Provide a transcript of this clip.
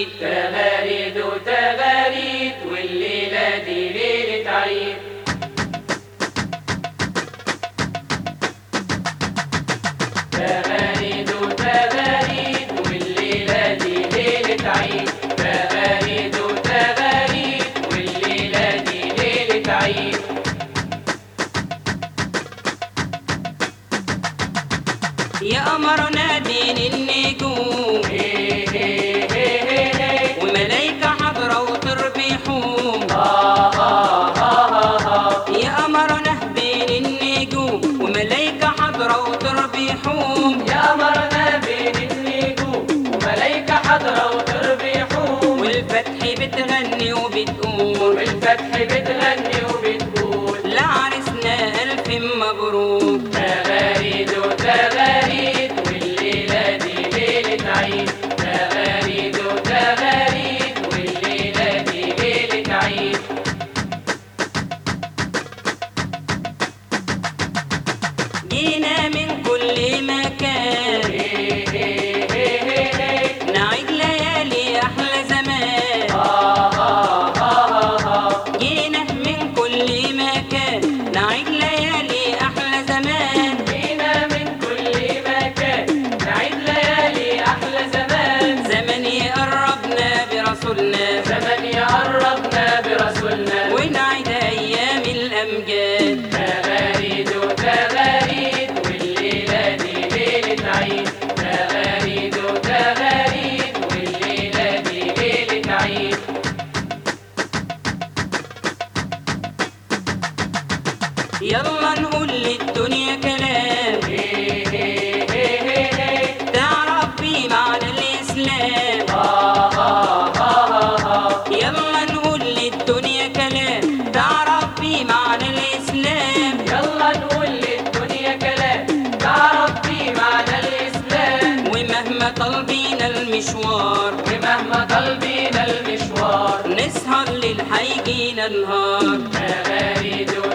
عيد تغاريد وتغاريد والليلة دي ليلة عيد تغاريد وتغاريد والليلة دي ليلة عيد تغاريد وتغاريد والليلة دي ليلة عيد يا قمرنا بين النجوم هي هي هي هي هي وملايكة حضرة وتربيحوم آه آه آه آه يا قمرنا بين النجوم وملايكة حضرة وتربيحوم يا قمرنا بين النجوم وملايكة حضرة وتربيحوم والفتح بتغني وبتقول والفتح بتغني وبتقول لعرسنا ألف مبروك تغاريد وتغاريد والليلة دي ليلة عيد تغاريد وتغاريد والليلة دي ليلة عيد جينا من كل مكان هي هي هي هي هي نعيد ليالي أحلى زمان آه آه آه آه جينا من كل مكان نعيد ليالي أحلى زمان جينا من كل مكان نعيد ليالي أحلى زمان زمن يقربنا برسولنا زمن يقربنا برسولنا ونعيد أيام الأمجاد تغاريد وتغاريد والليلة دي ليلة عيد تغاريد وتغاريد والليلة دي ليلة عيد يلا نقول للدنيا كلام هي هي هي هي هي تعرف بيه معنى الإسلام آه آه آه آه يلا نقول للدنيا كلام تعرف بيه معنى الإسلام يلا نقول للدنيا كلام تعرف بيه معنى الإسلام ومهما طالبينا المشوار ومهما طالبين المشوار نسهر للحيجينا نهار تغاريد